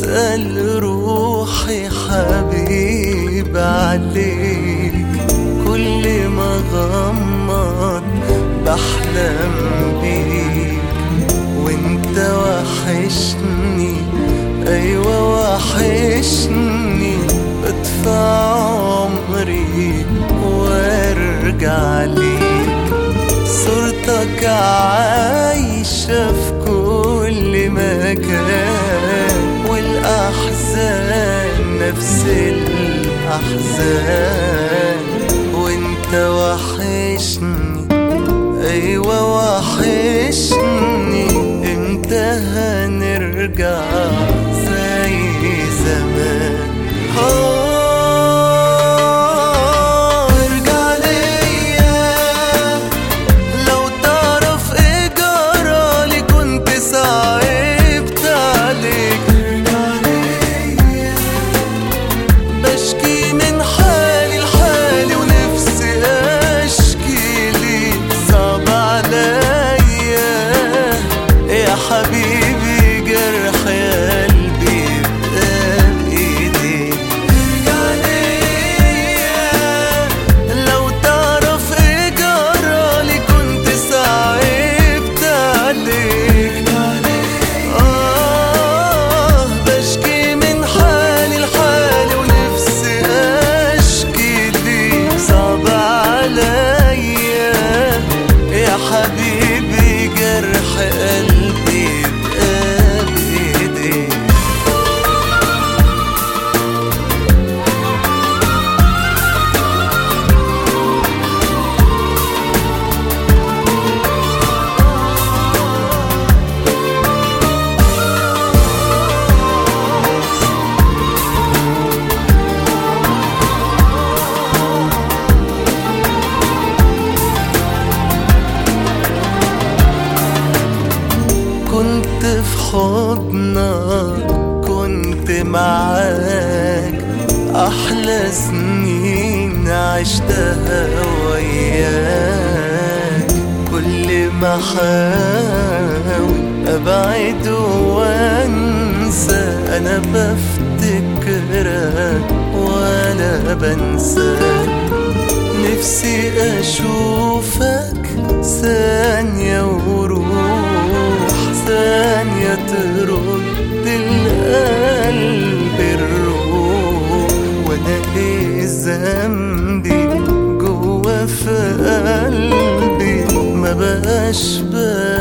بتسأل روحي حبيب عليك كل ما غمض بحلم بيك وانت وحشني ايوه وحشني بدفع عمري وارجع ليك صورتك عايشة في كل مكان والأحزان نفس الأحزان وانت وحشني أيوة وحشني امتى هنرجع زي زمان آه، ارجع ليا لو تعرف ايه جرالي كنت صعبت عليك ارجع ليا بشكي من حالي لحالي ونفسي اشكي ليك صعب عليا يا حبيبي جرح قلبي بقى بايديك ارجع ليا لو تعرف ايه جرالي كنت صعبت عليك آه بشكي من حالي لحالي ونفسي أشكي ليك صعب عليا يا حبيبي جرح قلبي بقى بإيديك كنت في حضنك كنت معاك أحلى سنين عشتها وياك كل ما أحاول أبعد وأنسى أنا بفتكرك ولا بنساك نفسي أشوفك ثانية وروح ثانية ترد القلب الروح وأنا إيه ذنبي جوا في قلبي ما بقاش بقى